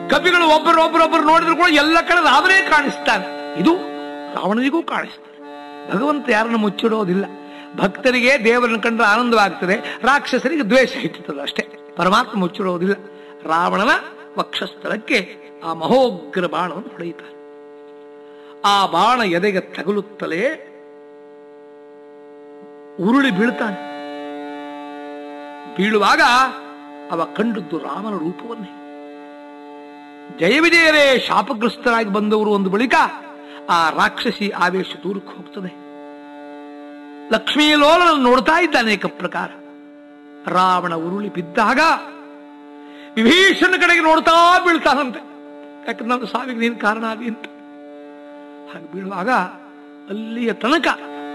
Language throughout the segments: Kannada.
ಕವಿಗಳು ಒಬ್ಬರೊಬ್ಬರೊಬ್ಬರು ನೋಡಿದ್ರು ಕೂಡ ಎಲ್ಲ ಕಡೆ ರಾಮನೇ ಕಾಣಿಸ್ತಾನೆ ಇದು ರಾವಣನಿಗೂ ಕಾಣಿಸ್ತಾನೆ ಭಗವಂತ ಯಾರನ್ನು ಮುಚ್ಚಿಡೋದಿಲ್ಲ ಭಕ್ತರಿಗೆ ದೇವರನ್ನು ಕಂಡ್ರೆ ಆನಂದವಾಗ್ತದೆ ರಾಕ್ಷಸರಿಗೆ ದ್ವೇಷ ಹೆಚ್ಚುತ್ತದೆ ಅಷ್ಟೇ ಪರಮಾತ್ಮ ಮುಚ್ಚಿಡೋದಿಲ್ಲ ರಾವಣನ ವಕ್ಷಸ್ಥಳಕ್ಕೆ ಆ ಮಹೋಗ್ರ ಬಾಣವನ್ನು ಹೊಡೆಯುತ್ತಾನೆ ಆ ಬಾಣ ಎದೆಗೆ ತಗುಲುತ್ತಲೇ ಉರುಳಿ ಬೀಳ್ತಾನೆ ಬೀಳುವಾಗ ಅವ ಕಂಡದ್ದು ರಾಮನ ರೂಪವನ್ನೇ ಜಯವಿಜಯರೇ ಶಾಪಗ್ರಸ್ತರಾಗಿ ಬಂದವರು ಒಂದು ಬಳಿಕ ಆ ರಾಕ್ಷಸಿ ಆವೇಶ ದೂರಕ್ಕೆ ಹೋಗ್ತದೆ ಲಕ್ಷ್ಮೀ ಲೋಲನ ನೋಡ್ತಾ ಇದ್ದ ಅನೇಕ ಪ್ರಕಾರ ರಾವಣ ಉರುಳಿ ಬಿದ್ದಾಗ ವಿಭೀಷಣ ಕಡೆಗೆ ನೋಡ್ತಾ ಬೀಳ್ತಾನಂತೆ ಯಾಕಂದ್ರೆ ನನ್ನ ಸಾವಿಗೆ ನೀನು ಕಾರಣ ಆಗಿ ಅಂತ ಹಾಗೆ ಬೀಳುವಾಗ ಅಲ್ಲಿಯ ತನಕ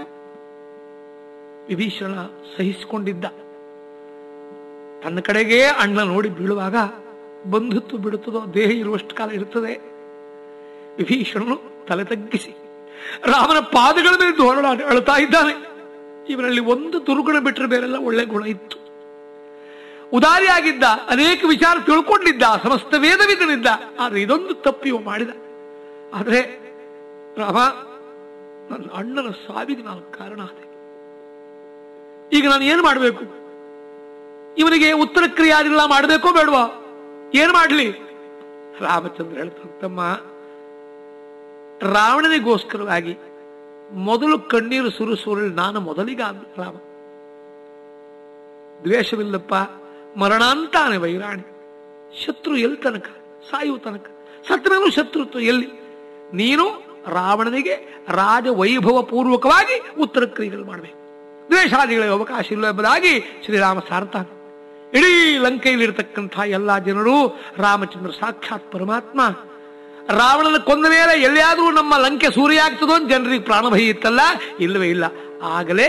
ವಿಭೀಷಣ ಸಹಿಸಿಕೊಂಡಿದ್ದ ತನ್ನ ಕಡೆಗೆ ಅಣ್ಣ ನೋಡಿ ಬೀಳುವಾಗ ಬಂಧುತ್ವ ಬಿಡುತ್ತದೋ ದೇಹ ಇರುವಷ್ಟು ಕಾಲ ಇರುತ್ತದೆ ವಿಭೀಷಣನು ತಲೆ ತಗ್ಗಿಸಿ ರಾಮನ ಪಾದಗಳ ಮೇಲೆ ಧೋರಣೆ ಅಳ್ತಾ ಇದ್ದಾನೆ ಇವರಲ್ಲಿ ಒಂದು ದುರ್ಗುಣ ಬಿಟ್ಟರೆ ಬೇರೆಲ್ಲ ಒಳ್ಳೆ ಗುಣ ಇತ್ತು ಉದಾರಿಯಾಗಿದ್ದ ಅನೇಕ ವಿಚಾರ ತಿಳ್ಕೊಂಡಿದ್ದ ಸಮಸ್ತ ವೇದವಿದನಿದ್ದ ಆದ್ರೆ ಇದೊಂದು ತಪ್ಪು ಇವ ಮಾಡಿದ ಆದ್ರೆ ರಾಮ ನನ್ನ ಅಣ್ಣನ ಸಾವಿಗೆ ನಾನು ಕಾರಣ ಆದೆ ಈಗ ನಾನು ಏನು ಮಾಡಬೇಕು ಇವನಿಗೆ ಉತ್ತರ ಕ್ರಿಯಾದಿಲ್ಲ ಮಾಡಬೇಕೋ ಬೇಡವಾ ಏನು ಮಾಡಲಿ ರಾಮಚಂದ್ರ ಹೇಳ್ತಾನೆ ತಮ್ಮ ರಾವಣನಿಗೋಸ್ಕರವಾಗಿ ಮೊದಲು ಕಣ್ಣೀರು ಸುರಿಸುವಲ್ಲಿ ನಾನು ಮೊದಲಿಗ ಅಂದ ರಾಮ ದ್ವೇಷವಿಲ್ಲಪ್ಪ ಮರಣಾಂತಾನೆ ವೈರಾಣಿ ಶತ್ರು ಎಲ್ಲಿ ತನಕ ಸಾಯುವ ತನಕ ಸತ್ತನೂ ಶತ್ರುತ್ವ ಎಲ್ಲಿ ನೀನು ರಾವಣನಿಗೆ ರಾಜ ವೈಭವ ಪೂರ್ವಕವಾಗಿ ಉತ್ತರ ಕ್ರಿಯೆಗಳು ಮಾಡಬೇಕು ದ್ವೇಷಾದಿಗಳಿಗೆ ಅವಕಾಶ ಇಲ್ಲ ಎಂಬುದಾಗಿ ಶ್ರೀರಾಮ ಸಾರ್ತಾನೆ ಇಡೀ ಲಂಕೆಯಲ್ಲಿರ್ತಕ್ಕಂಥ ಎಲ್ಲಾ ಜನರು ರಾಮಚಂದ್ರ ಸಾಕ್ಷಾತ್ ಪರಮಾತ್ಮ ರಾವಣನ ಕೊಂದ ಮೇಲೆ ಎಲ್ಲಿಯಾದ್ರೂ ನಮ್ಮ ಲಂಕೆ ಸೂರ್ಯ ಆಗ್ತದೋ ಅಂತ ಜನರಿಗೆ ಪ್ರಾಣಭಯ ಇತ್ತಲ್ಲ ಇಲ್ಲವೇ ಇಲ್ಲ ಆಗಲೇ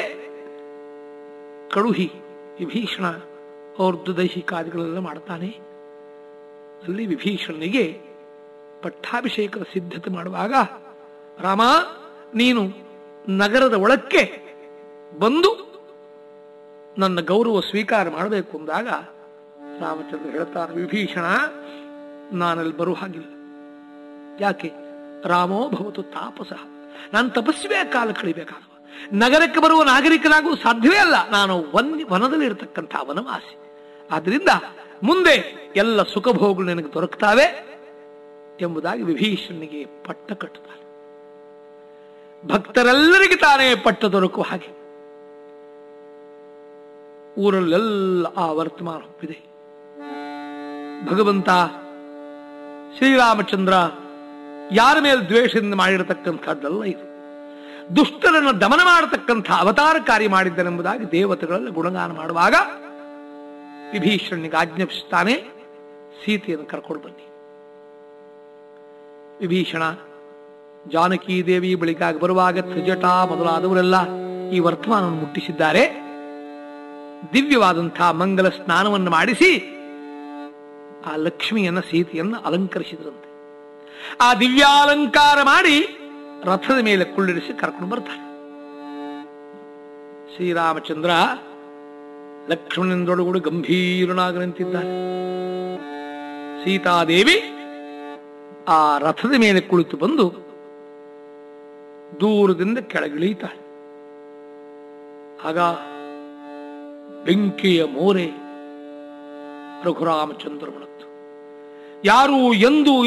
ಕಳುಹಿ ವಿಭೀಷಣ ಅವ್ರದ್ದು ದೈಹಿಕಾದಿಗಳೆಲ್ಲ ಮಾಡ್ತಾನೆ ಅಲ್ಲಿ ವಿಭೀಷಣನಿಗೆ ಪಟ್ಟಾಭಿಷೇಕದ ಸಿದ್ಧತೆ ಮಾಡುವಾಗ ರಾಮ ನೀನು ನಗರದ ಒಳಕ್ಕೆ ಬಂದು ನನ್ನ ಗೌರವ ಸ್ವೀಕಾರ ಮಾಡಬೇಕು ಅಂದಾಗ ರಾಮಚಂದ್ರ ಹೇಳ್ತಾನೆ ವಿಭೀಷಣ ನಾನಲ್ಲಿ ಬರುವ ಹಾಗಿಲ್ಲ ಯಾಕೆ ರಾಮೋ ಭವತು ತಾಪಸ ನಾನು ತಪಸ್ವೇ ಕಾಲ ಕಳಿಬೇಕಾದವ ನಗರಕ್ಕೆ ಬರುವ ನಾಗರಿಕನಾಗೂ ಸಾಧ್ಯವೇ ಅಲ್ಲ ನಾನು ವನ್ ವನದಲ್ಲಿ ಇರತಕ್ಕಂಥ ವನವಾಸಿ ಆದ್ರಿಂದ ಮುಂದೆ ಎಲ್ಲ ಸುಖಭೋಗಗಳು ನನಗೆ ದೊರಕ್ತಾವೆ ಎಂಬುದಾಗಿ ವಿಭೀಷಣನಿಗೆ ಪಟ್ಟ ಕಟ್ಟುತ್ತಾನೆ ಭಕ್ತರೆಲ್ಲರಿಗೆ ತಾನೇ ಪಟ್ಟ ದೊರಕುವ ಹಾಗೆ ಊರಲ್ಲೆಲ್ಲ ಆ ವರ್ತಮಾನ ಒಪ್ಪಿದೆ ಭಗವಂತ ಶ್ರೀರಾಮಚಂದ್ರ ಯಾರ ಮೇಲೆ ದ್ವೇಷದಿಂದ ಮಾಡಿರತಕ್ಕಂಥದ್ದಲ್ಲ ಇದು ದುಷ್ಟರನ್ನು ದಮನ ಮಾಡತಕ್ಕಂಥ ಅವತಾರ ಕಾರ್ಯ ಮಾಡಿದ್ದನೆಂಬುದಾಗಿ ದೇವತೆಗಳೆಲ್ಲ ಗುಣಗಾನ ಮಾಡುವಾಗ ವಿಭೀಷಣನಿಗೆ ಆಜ್ಞಾಪಿಸುತ್ತಾನೆ ಸೀತೆಯನ್ನು ಕರ್ಕೊಂಡು ಬನ್ನಿ ವಿಭೀಷಣ ಜಾನಕಿ ದೇವಿ ಬಳಿಗಾಗಿ ಬರುವಾಗ ತ್ರಿಜಟ ಮೊದಲಾದವರೆಲ್ಲ ಈ ವರ್ತಮಾನವನ್ನು ಮುಟ್ಟಿಸಿದ್ದಾರೆ ದಿವ್ಯವಾದಂತಹ ಮಂಗಲ ಸ್ನಾನವನ್ನು ಮಾಡಿಸಿ ಆ ಲಕ್ಷ್ಮಿಯನ್ನ ಸೀತೆಯನ್ನು ಅಲಂಕರಿಸಿದ್ರಂತೆ ಆ ದಿವ್ಯಾಲಂಕಾರ ಮಾಡಿ ರಥದ ಮೇಲೆ ಕುಳ್ಳಿರಿಸಿ ಕರ್ಕೊಂಡು ಬರ್ತಾರೆ ಶ್ರೀರಾಮಚಂದ್ರ ಲಕ್ಷ್ಮಣನದೊಳಗೂಡಿ ಗಂಭೀರನಾಗಿ ನಿಂತಿದ್ದಾನೆ ಸೀತಾದೇವಿ ಆ ರಥದ ಮೇಲೆ ಕುಳಿತು ಬಂದು ದೂರದಿಂದ ಕೆಳಗಿಳಿಯುತ್ತಾಳೆ ಆಗ ಬೆಂಕಿಯ ಮೋರೆ ರಘುರಾಮಚಂದ್ರನದ್ದು ಯಾರು ಎಂದು